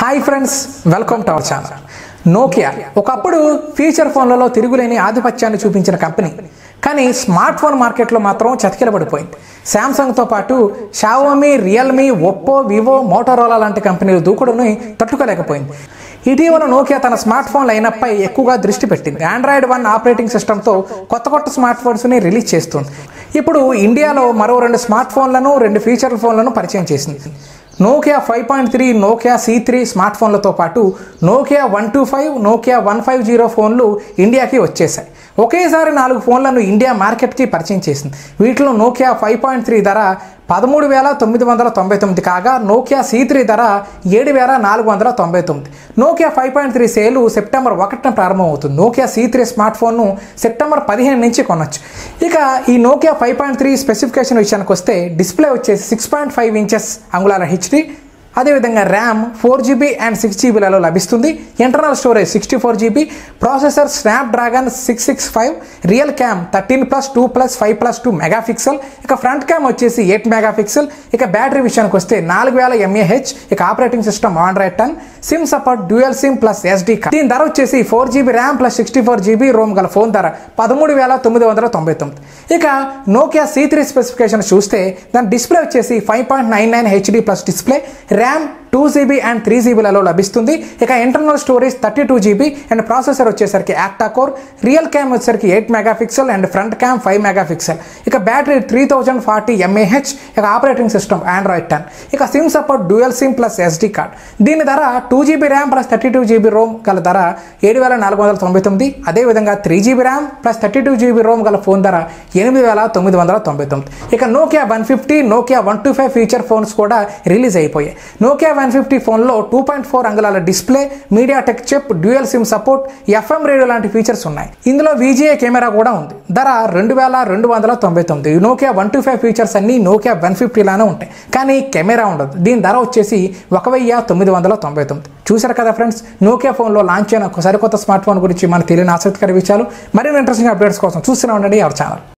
hi friends welcome to our channel Nokia ఒకప్పుడు feature ఫోన్లలో తిరుగులేని ఆధిపత్యాన్ని చూపించిన కంపెనీ కానీ స్మార్ట్ ఫోన్ మార్కెట్లో మాత్రం చతికిలబడిపోయింది శాంసంగ్తో పాటు Xiaomi Realme Oppo Vivo Motorola లాంటి కంపెనీలు దూకుడుని తట్టుకోలేకపోయింది ఇటీవల నోకియా తన స్మార్ట్ ఫోన్ లైనప్పై ఎక్కువగా దృష్టి పెట్టింది ఆండ్రాయిడ్ వన్ ఆపరేటింగ్ సిస్టంతో కొత్త కొత్త స్మార్ట్ ఫోన్స్ని రిలీజ్ చేస్తుంది ఇప్పుడు ఇండియాలో మరో రెండు స్మార్ట్ ఫోన్లను రెండు ఫీచర్ ఫోన్లను పరిచయం చేసింది Nokia five point three Nokia C three smart ఫోన్లతో పాటు Nokia one two five Nokia one five zero ఫోన్లు ఇండియాకి వచ్చేసాయి ఒకేసారి నాలుగు ఫోన్లను ఇండియా మార్కెట్కి పరిచయం చేసింది వీటిలో నోకియా ఫైవ్ పాయింట్ త్రీ ధర పదమూడు వేల తొమ్మిది వందల తొంభై తొమ్మిది కాగా నోకియా సి త్రీ ధర ఏడు వేల నాలుగు వందల తొంభై తొమ్మిది Nokia five point three sale September ఒకటిన ప్రారంభమవుతుంది నోకియా సి త్రీ స్మార్ట్ ఫోన్ను సెప్టెంబర్ పదిహేను నుంచి కొనొచ్చు ఇక ఈ Nokia five point three specification విషయానికి వస్తే డిస్ప్లే వచ్చేసి సిక్స్ పాయింట్ ఫైవ్ ఇంచెస్ అంగుళాల హెచ్డి అదేవిధంగా RAM four GB and six జీబీలలో లభిస్తుంది internal storage sixty four GB processor Snapdragon six six five real cam thirteen plus two plus five plus two megapixel ఇక front cam వచ్చేసి eight megapixel ఇక battery విషయానికి వస్తే నాలుగు వేల mAh ఇక operating system Android ten SIM support dual SIM plus SD card దీని ధర వచ్చేసి four GB RAM plus sixty four GB ROM గల ఫోన్ ధర పదమూడు వేల తొమ్మిది వందల తొంభై తొమ్మిది ఇక నోకియా సి త్రీ స్పెసిఫికేషన్ చూస్తే దాని డిస్ప్లే వచ్చేసి five point nine nine HD plus display RAM two GB and three జీబీలలో లభిస్తుంది ఇక internal storage thirty two GB and processor వచ్చేసరికి యాక్టా కోర్ రియల్ క్యామ్ వచ్చేసరికి eight megapixel and front cam five megapixel ఇక battery three thousand forty mAh ఇక operating system Android ten ఇక SIM support dual SIM plus SD card దీని ధర two GB RAM plus thirty two GB ROM గల ధర ఏడు వేల నాలుగు వందల తొంభై తొమ్మిది అదేవిధంగా three GB RAM plus thirty two GB ROM గల ఫోన్ ధర ఎనిమిది వేల తొమ్మిది వందల తొంభై తొమ్మిది ఇక Nokia one fifty Nokia one two five feature phones కూడా రిలీజ్ అయిపోయాయి నోకియా వన్ ఫిఫ్టీ ఫోన్లో టూ పాయింట్ ఫోర్ అంగుళాల display MediaTek chip dual SIM support FM radio లాంటి ఫీచర్స్ ఉన్నాయి ఇందులో విజిఏ కెమెరా కూడా ఉంది ధర రెండు వేల రెండు వందల తొంభై తొమ్మిది Nokia one two five features అన్ని నోకియా వన్ ఫిఫ్టీలానే ఉంటాయి కానీ కెమెరా ఉండదు దీని ధర వచ్చేసి ఒక వెయ్యి తొమ్మిది వందల తొంభై తొమ్మిది చూసారు కదా ఫ్రెండ్స్ నోకియా ఫోన్లో లాంచ్ అయిన ఒక సరికొత్త స్మార్ట్ ఫోన్ గురించి మనకు తెలియని ఆసక్తికర విషయాలు మరిన్ని ఇంట్రెస్టింగ్ అప్డేట్స్ కోసం చూస్తూనే ఉండండి అవర్ ఛానల్